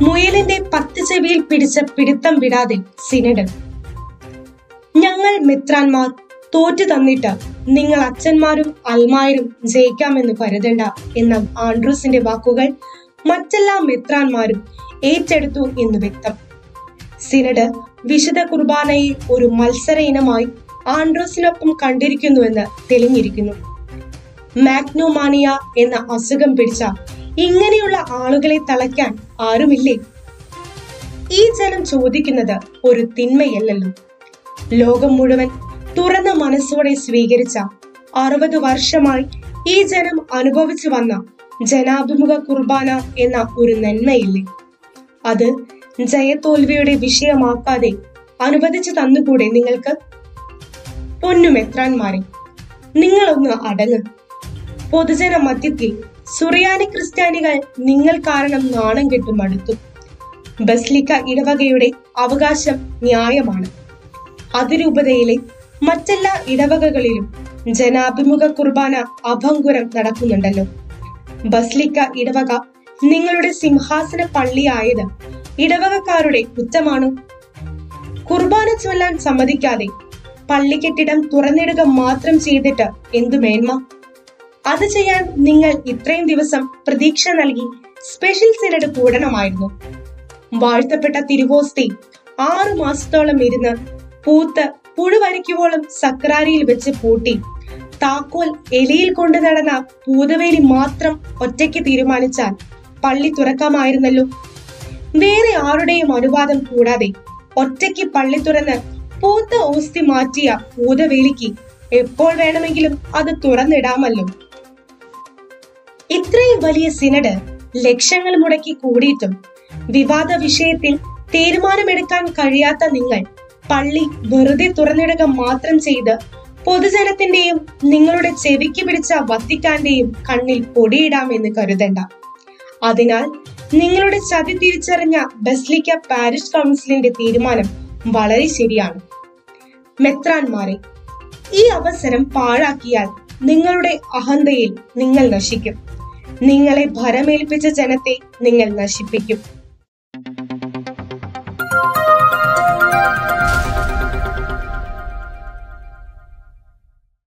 മുയലിന്റെ പത്ത് ചെവിയിൽ പിടിച്ച പിടുത്തം വിടാതെ സിനഡ് ഞങ്ങൾ മിത്രാന്മാർ തോറ്റു തന്നിട്ട് നിങ്ങൾ അച്ഛന്മാരും അൽമാരും ജയിക്കാമെന്ന് കരുതണ്ട എന്ന ആൻഡ്രൂസിന്റെ വാക്കുകൾ മറ്റെല്ലാ മിത്രാന്മാരും ഏറ്റെടുത്തു എന്ന് വ്യക്തം സിനഡ് വിശുദ്ധ കുർബാനയെ ഒരു മത്സര ഇനമായി ആൻഡ്രോസിനൊപ്പം കണ്ടിരിക്കുന്നുവെന്ന് തെളിഞ്ഞിരിക്കുന്നു മാഗ്നോമാനിയ എന്ന അസുഖം പിടിച്ച ഇങ്ങനെയുള്ള ആളുകളെ തളയ്ക്കാൻ ആരുമില്ലേ ഈ ജനം ചോദിക്കുന്നത് ഒരു തിന്മയല്ലല്ലോ ലോകം മുഴുവൻ തുറന്ന മനസ്സോടെ സ്വീകരിച്ച അറുപത് വർഷമായി ഈ ജനം അനുഭവിച്ചു വന്ന ജനാഭിമുഖ കുർബാന എന്ന ഒരു നന്മയില്ലേ അത് ജയതോൽവിയുടെ വിഷയമാക്കാതെ അനുവദിച്ചു തന്നുകൂടെ നിങ്ങൾക്ക് പൊന്നുമെത്രാന്മാരെ നിങ്ങളൊന്ന് അടങ്ങ് പൊതുജന മധ്യത്തിൽ സുറിയാനി ക്രിസ്ത്യാനികൾ നിങ്ങൾ കാരണം നാണം കെട്ടും അടുത്തു ബസ്ലിക്ക ഇടവകയുടെ അവകാശം ന്യായമാണ് അതിരൂപതയിലെ മറ്റെല്ലാ ഇടവകകളിലും ജനാഭിമുഖ കുർബാന അഭംഗുരം നടക്കുന്നുണ്ടല്ലോ ബസ്ലിക്ക ഇടവക നിങ്ങളുടെ സിംഹാസന പള്ളിയായത് ഇടവകക്കാരുടെ കുറ്റമാണോ കുർബാന ചൊല്ലാൻ സമ്മതിക്കാതെ പള്ളിക്കെട്ടിടം തുറന്നിടുക മാത്രം ചെയ്തിട്ട് എന്തു മേന്മ അത് ചെയ്യാൻ നിങ്ങൾ ഇത്രയും ദിവസം പ്രതീക്ഷ നൽകി സ്പെഷ്യൽ സിനഡ് കൂടണമായിരുന്നു വാഴ്ത്തപ്പെട്ട തിരുവോസ്തി ആറു മാസത്തോളം ഇരുന്ന് പൂത്ത് പുഴുവരിക്കുവോളം സക്രാരിയിൽ വെച്ച് പൂട്ടി താക്കോൽ എലിയിൽ കൊണ്ടു നടന്ന പൂതവേലി മാത്രം ഒറ്റയ്ക്ക് തീരുമാനിച്ചാൽ പള്ളി തുറക്കാമായിരുന്നല്ലോ വേറെ ആരുടെയും അനുവാദം കൂടാതെ ഒറ്റയ്ക്ക് പള്ളി തുറന്ന് പൂത്ത ഓസ്തി മാറ്റിയ പൂതവേലിക്ക് എപ്പോൾ വേണമെങ്കിലും അത് തുറന്നിടാമല്ലോ ഇത്രയും വലിയ സിനഡ് ലക്ഷങ്ങൾ മുടക്കി കൂടിയിട്ടും വിവാദ വിഷയത്തിൽ തീരുമാനമെടുക്കാൻ കഴിയാത്ത നിങ്ങൾ പള്ളി വെറുതെ തുറന്നിടുക മാത്രം ചെയ്ത് പൊതുജനത്തിന്റെയും നിങ്ങളുടെ ചെവിക്ക് പിടിച്ച വത്തിക്കാന്റെയും കണ്ണിൽ പൊടിയിടാമെന്ന് കരുതണ്ട അതിനാൽ നിങ്ങളുടെ ചതി തിരിച്ചറിഞ്ഞ ബസ്ലിക്ക പാരിഷ് കൗൺസിലിന്റെ തീരുമാനം വളരെ ശരിയാണ് മെത്രാന്മാരെ ഈ അവസരം പാഴാക്കിയാൽ നിങ്ങളുടെ അഹന്തയിൽ നിങ്ങൾ നശിക്കും നിങ്ങളെ ഭരമേൽപ്പിച്ച ജനത്തെ നിങ്ങൾ നശിപ്പിക്കും